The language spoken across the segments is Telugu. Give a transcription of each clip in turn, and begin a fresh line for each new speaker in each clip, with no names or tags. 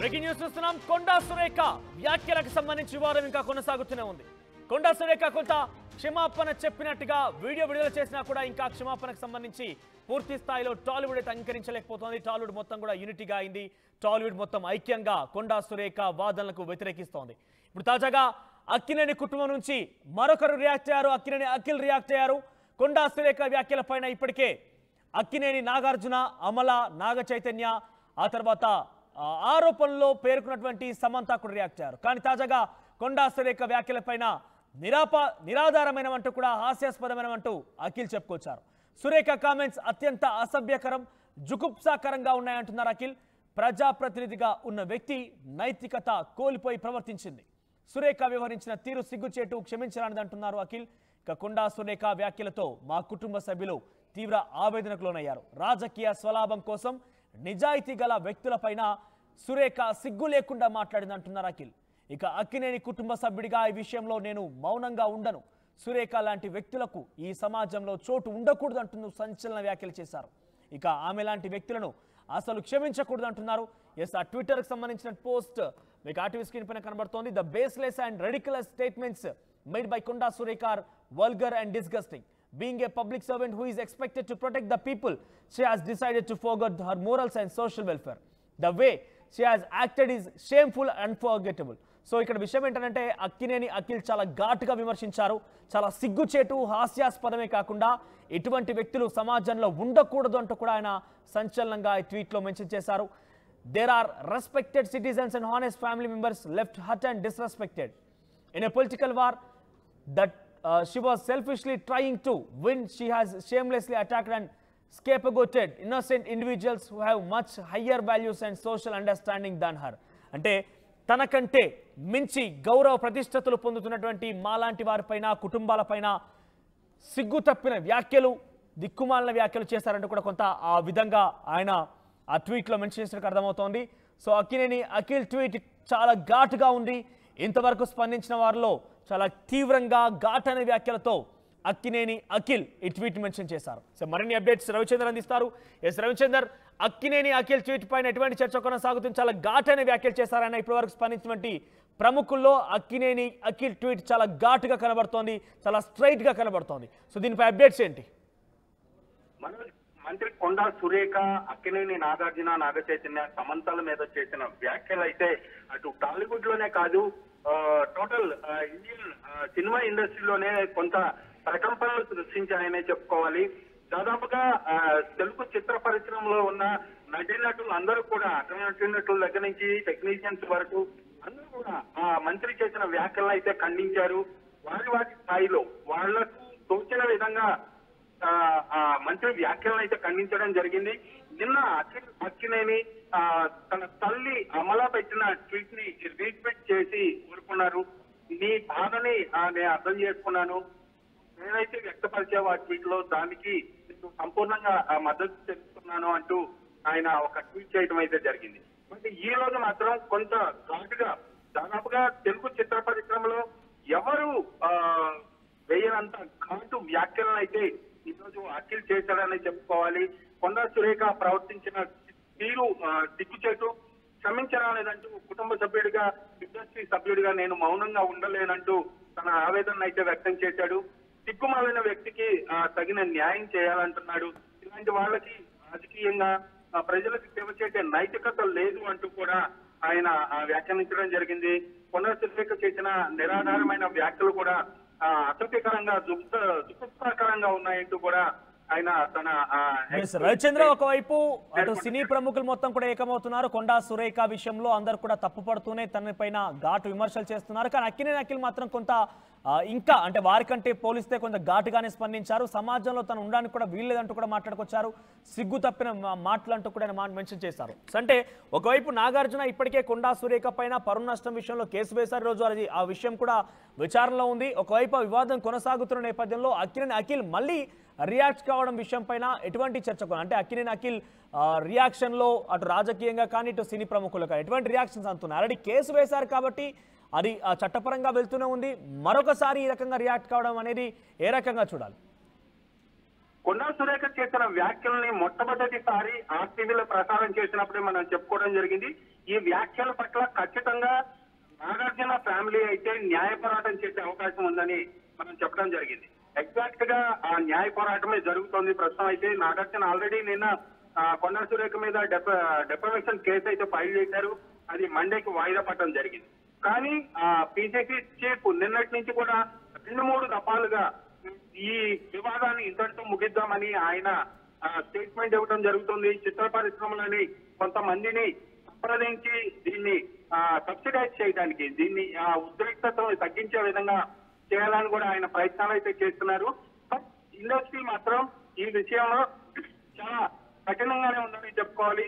బ్రేకింగ్ న్యూస్ చూస్తున్నాం కొండా సురేఖ వ్యాఖ్యలకు సంబంధించి వివాదం ఇంకా కొనసాగుతూనే ఉంది కొండా సురేఖ కొంత క్షమాపణ చెప్పినట్టుగా వీడియో విడుదల చేసినా కూడా ఇంకా క్షమాపణకు సంబంధించి పూర్తి స్థాయిలో టాలీవుడ్ అయితే అంగీకరించలేకపోతోంది టాలీవుడ్ మొత్తం కూడా యూనిటీగా అయింది టాలీవుడ్ మొత్తం ఐక్యంగా కొండా సురేఖ వాదనలకు వ్యతిరేకిస్తోంది ఇప్పుడు తాజాగా అక్కినేని కుటుంబం నుంచి మరొకరు రియాక్ట్ అయ్యారు అక్కినేని అఖిల్ రియాక్ట్ అయ్యారు కొండా సురేఖ వ్యాఖ్యలపైన ఇప్పటికే అక్కినేని నాగార్జున అమల నాగ చైతన్య ఆ తర్వాత ఆ, ఆరోపణలో పేర్కొన్నటువంటి సమంత కూడా రియాక్ట్ అయ్యారు కానీ తాజాగా కొండా సురేఖ వ్యాఖ్యలపైన నిరాప నిరాధారమైనవంటూ కూడా హాస్యాస్పదమైనవంటూ అఖిల్ చెప్పుకొచ్చారు సురేఖ కామెంట్స్ అత్యంత అసభ్యకరం జుగుప్సాకరంగా ఉన్నాయంటున్నారు అఖిల్ ప్రజాప్రతినిధిగా ఉన్న వ్యక్తి నైతికత కోల్పోయి ప్రవర్తించింది సురేఖ వ్యవహరించిన తీరు సిగ్గుచేటు క్షమించరానిది అంటున్నారు అఖిల్ ఇక కొండా సురేఖ వ్యాఖ్యలతో మా కుటుంబ సభ్యులు తీవ్ర ఆవేదనకు లోనయ్యారు రాజకీయ స్వలాభం కోసం నిజాయితీ గల వ్యక్తులపైన సురేఖ సిగ్గు లేకుండా మాట్లాడిందంటున్నారు అఖిల్ ఇక అక్కినేని కుటుంబ సభ్యుడిగా ఈ విషయంలో నేను మౌనంగా ఉండను సురేఖ లాంటి వ్యక్తులకు ఈ సమాజంలో చోటు ఉండకూడదు అంటూ సంచలన వ్యాఖ్యలు చేశారు ఇక ఆమె లాంటి వ్యక్తులను అసలు క్షమించకూడదు అంటున్నారు ఎస్ ఆ ట్విట్టర్కి సంబంధించిన పోస్ట్ మీకు ఆర్టీవీ స్క్రీన్ పైన కనబడుతోంది the baseless and ridiculous statements made by Konda సురేఖార్ vulgar and disgusting Being a public servant who is expected to protect the people, she has decided to forget her morals and social welfare. The way she has acted is shameful and unforgettable. So ఇక్కడ విషయం ఏంటంటే అక్కినేని అఖిల్ చాలా ఘాటుగా విమర్శించారు చాలా సిగ్గుచేటు హాస్యాస్పదమే కాకుండా ఇటువంటి వ్యక్తులు సమాజంలో ఉండకూడదు అంటూ కూడా ఆయన సంచలనంగా ఈ ట్వీట్లో మెన్షన్ చేశారు there are respected citizens and honest family members left hurt and disrespected in a political war that uh, she was selfishly trying to win, she has shamelessly attacked and scapegoated innocent individuals who have much higher values and social understanding than her. అంటే తనకంటే మించి గౌరవ ప్రతిష్టతలు పొందుతున్నటువంటి మాలాంటి వారిపైన కుటుంబాలపైన సిగ్గు తప్పిన వ్యాఖ్యలు దిక్కుమాలిన వ్యాఖ్యలు చేశారంటూ కూడా కొంత ఆ విధంగా ఆయన ఆ ట్వీట్లో మెన్షన్ చేసినట్టు అర్థమవుతోంది సో అక్కినేని అఖిల్ ట్వీట్ చాలా ఘాటుగా ఉంది ఇంతవరకు స్పందించిన వారిలో చాలా తీవ్రంగా ఘాటైన వ్యాఖ్యలతో అక్కినేని అఖిల్ ఈ ట్వీట్ మెన్షన్ చేశారు సో మరిన్ని అప్డేట్స్ రవిచందర్ అందిస్తారు ఎస్ రవిచందర్ అక్కినేని అఖిల్ ట్వీట్ పైన ఎటువంటి చర్చ కొనసాగుతుంది చాలా ఘాటైన వ్యాఖ్యలు చేశారని ఇప్పటివరకు స్పందించినటువంటి ప్రముఖుల్లో అక్కినేని అఖిల్ ట్వీట్ చాలా ఘాటుగా కనబడుతోంది చాలా స్ట్రైట్ గా కనబడుతోంది సో దీనిపై అప్డేట్స్ ఏంటి
మనోజ్ మంత్రి కొండా సురేఖ అక్కినేని నాగార్జున నాగ చైతన్య సమంతల మీద చేసిన వ్యాఖ్యలు అయితే అటు టాలీవుడ్ లోనే కాదు ఆ, టోటల్ ఆ, ఇండియన్ ఆ, సినిమా ఇండస్ట్రీలోనే కొంత ప్రకంపనలు సృష్టించాయనే చెప్పుకోవాలి దాదాపుగా ఆ, తెలుగు చిత్ర పరిశ్రమలో ఉన్న నటీనటులు అందరూ కూడా అగ్ర నటీనటుల దగ్గర నుంచి టెక్నీషియన్స్ వరకు అందరూ కూడా ఆ మంత్రి చేసిన వ్యాఖ్యలను అయితే ఖండించారు వారి వారి స్థాయిలో వాళ్లకు తోచిన విధంగా ఆ, ఆ మంత్రి వ్యాఖ్యలను అయితే ఖండించడం జరిగింది నిన్న అఖిల్ అక్కినేని ఆ, తన తల్లి అమల పెట్టిన ట్వీట్ ని రీట్వీట్ చేసి ఊరుకున్నారు నీ బాధని ఆ, నేను అర్థం చేసుకున్నాను నేనైతే వ్యక్తపరిచావు ఆ ట్వీట్ లో దానికి నేను సంపూర్ణంగా ఆ మద్దతు తెలుపుతున్నాను అంటూ ఆయన ఒక ట్వీట్ చేయడం అయితే జరిగింది అంటే ఈ రోజు మాత్రం కొంత ఘాటుగా దాదాపుగా తెలుగు చిత్ర పరిశ్రమలో ఎవరు ఆ, వేయనంత ఘాటు వ్యాఖ్యలను అయితే ఈ రోజు అఖిల్ చేశాడని చెప్పుకోవాలి కొండా సురేఖ ప్రవర్తించిన తీరు ఆ, దిక్కుచేటు క్షమించరాలేదంటూ కుటుంబ సభ్యుడిగా ఇండస్ట్రీ సభ్యుడిగా నేను మౌనంగా ఉండలేనంటూ తన ఆవేదన అయితే వ్యక్తం చేశాడు దిక్కుమాలిన వ్యక్తికి ఆ, తగిన న్యాయం చేయాలంటున్నాడు ఇలాంటి వాళ్ళకి రాజకీయంగా ఆ, ప్రజలకు సేవ చేసే నైతికత లేదు అంటూ కూడా ఆయన ఆ, వ్యాఖ్యానించడం జరిగింది కొండా సురేఖ చేసిన నిరాధారమైన వ్యాఖ్యలు కూడా ఆ, అసభ్యకరంగా దుఃఖ దుఃఖకరంగా ఉన్నాయంటూ కూడా ఆయన తన ఆ,
ఎస్ రవిచంద్ర ఒకవైపు అటు సినీ ప్రముఖులు మొత్తం కూడా ఏకమవుతున్నారు కొండా సురేఖ విషయంలో అందరు కూడా తప్పుపడుతూనే తన పైన ఘాటు విమర్శలు చేస్తున్నారు కానీ అక్కినేని అఖిల్ మాత్రం కొంత ఆ, ఇంకా అంటే వారికంటే పోలిస్తే కొంత ఘాటుగానే స్పందించారు సమాజంలో తను ఉండడానికి కూడా వీల్లేదంటూ కూడా మాట్లాడుకొచ్చారు సిగ్గు తప్పిన మా- మాటలంటూ కూడా ఆయన మా- మెన్షన్ చేశారు సో అంటే ఒకవైపు నాగార్జున ఇప్పటికే కొండా సురేఖ పైన పరువు నష్టం విషయంలో కేసు వేశారు ఈ రోజు అది ఆ విషయం కూడా విచారణలో ఉంది ఒకవైపు ఆ వివాదం కొనసాగుతున్న నేపథ్యంలో అక్కినేని అఖిల్ మళ్ళీ రియాక్ట్ కావడం విషయం పైన ఎటువంటి చర్చ కొన- అంటే అక్కినేని అఖిల్ ఆ, రియాక్షన్లో అటు రాజకీయంగా కానీ ఇటు సినీ ప్రముఖులు కానీ ఎటువంటి రియాక్షన్స్ అందుతున్నాయి ఆల్రెడీ కేసు వేశారు కాబట్టి అది ఆ చట్టపరంగా వెళ్తూనే ఉంది మరొకసారి ఈ రకంగా రియాక్ట్ కావడం అనేది ఏ రకంగా చూడాలి
కొండా సురేఖ చేసిన వ్యాఖ్యల్ని మొట్టమొదటిసారి ఆర్టీవీలో ప్రసారం చేసినప్పుడే మనం చెప్పుకోవడం జరిగింది ఈ వ్యాఖ్యల పట్ల ఖచ్చితంగా నాగార్జున ఫ్యామిలీ అయితే న్యాయ పోరాటం చేసే అవకాశం ఉందని మనం చెప్పడం జరిగింది ఎగ్జాక్ట్ గా ఆ న్యాయ పోరాటమే జరుగుతోంది ప్రస్తుతం అయితే నాగార్జున ఆల్రెడీ నిన్న ఆ, కొండా సురేఖ మీద డెప డెపరేషన్ కేసు అయితే ఫైల్ చేశారు అది మండేకి వాయిదా పట్టడం జరిగింది కానీ ఆ పిసిసి చీఫ్ నిన్నటి నుంచి కూడా రెండు మూడు దఫాలుగా ఈ వివాదాన్ని ఇంతటితో ముగిద్దామని ఆయన స్టేట్మెంట్ ఇవ్వడం జరుగుతుంది చిత్ర పరిశ్రమలని కొంతమందిని సంప్రదించి దీన్ని సబ్సిడైజ్ చేయడానికి దీన్ని ఆ ఉద్రిక్తతను తగ్గించే విధంగా చేయాలని కూడా ఆయన ప్రయత్నాలు అయితే చేస్తున్నారు బట్ ఇండస్ట్రీ మాత్రం ఈ విషయంలో చాలా కఠినంగానే ఉందని చెప్పుకోవాలి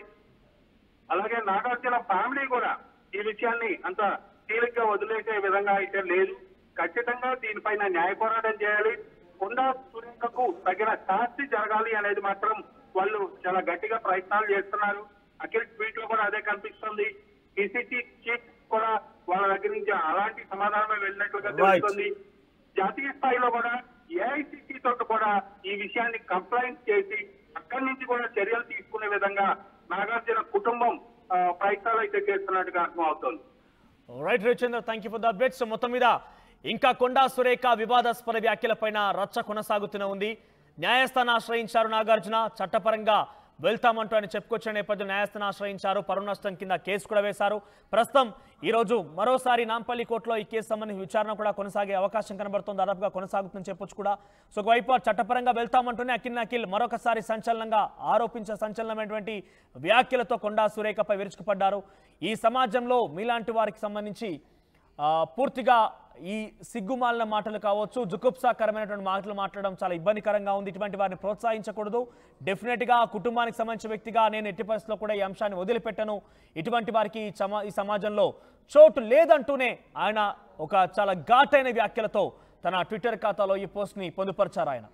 అలాగే నాగార్జున ఫ్యామిలీ కూడా ఈ విషయాన్ని అంత తేలిగ్గా వదిలేసే విధంగా అయితే లేదు ఖచ్చితంగా దీనిపైన న్యాయ పోరాటం చేయాలి కొండా సురేఖకు తగిన శాస్తి జరగాలి అనేది మాత్రం వాళ్ళు చాలా గట్టిగా ప్రయత్నాలు చేస్తున్నారు అఖిల్ ట్వీట్ లో కూడా అదే కనిపిస్తుంది పిసిసి చీఫ్ కూడా వాళ్ళ దగ్గర నుంచి అలాంటి సమాధానమే వెళ్ళినట్లుగా
Right.
తెలుస్తుంది జాతీయ స్థాయిలో కూడా ఏఐసిసి తోటి కూడా ఈ విషయాన్ని కంప్లైంట్ చేసి అక్కడి నుంచి కూడా చర్యలు తీసుకునే విధంగా నాగార్జున కుటుంబం ఆ, ప్రయత్నాలు అయితే చేస్తున్నట్టుగా అర్థం అవుతుంది
right Ravichandra thank you for the updates మొత్తం మీద ఇంకా కొండా సురేఖ వివాదాస్పద వ్యాఖ్యలపైన రచ్చ కొనసాగుతూనే ఉంది న్యాయస్థానం ఆశ్రయించారు నాగార్జున చట్టపరంగా వెళ్తామంటూ ఆయన చెప్పుకొచ్చిన నేపథ్యం న్యాయస్థానం ఆశ్రయించారు పరువు నష్టం కింద కేసు కూడా వేశారు ప్రస్తుతం ఈ రోజు మరోసారి నాంపల్లి కోర్టులో ఈ కేసు సంబంధించి విచారణ కూడా కొనసాగే అవకాశం కనబడుతుంది దాదాపుగా కొనసాగుతుందని చెప్పొచ్చు కూడా సో ఒకవైపు ఆ చట్టపరంగా వెళ్తామంటూనే అఖిల్ అఖిల్ మరొకసారి సంచలనంగా ఆరోపించే సంచలనమైనటువంటి వ్యాఖ్యలతో కొండా సురేఖపై విరుచుకుపడ్డారు ఈ సమాజంలో మీలాంటి వారికి సంబంధించి ఆ, పూర్తిగా ఈ సిగ్గుమాలిన మాటలు కావచ్చు జుకుప్సాకరమైనటువంటి మాటలు మాట్లాడడం చాలా ఇబ్బందికరంగా ఉంది ఇటువంటి వారిని ప్రోత్సహించకూడదు డెఫినెట్గా ఆ కుటుంబానికి సంబంధించిన వ్యక్తిగా నేను ఎట్టి పరిస్థితుల్లో కూడా ఈ అంశాన్ని వదిలిపెట్టను ఇటువంటి వారికి ఈ సమా ఈ సమాజంలో చోటు లేదంటూనే ఆయన ఒక చాలా ఘాటైన వ్యాఖ్యలతో తన ట్విట్టర్ ఖాతాలో ఈ పోస్ట్ని పొందుపరిచారు ఆయన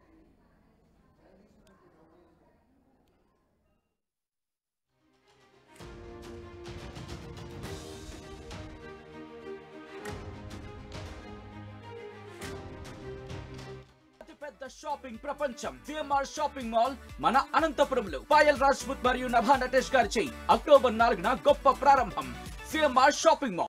అతిపెద్ద షాపింగ్ ప్రపంచం విఎంఆర్ షాపింగ్ మాల్ మన అనంతపురంలో పాయల్ రాజ్పుత్ మరియు నభా నటేష్ గారిచే అక్టోబర్ నాలుగున గొప్ప ప్రారంభం సిఎంఆర్ షాపింగ్ మాల్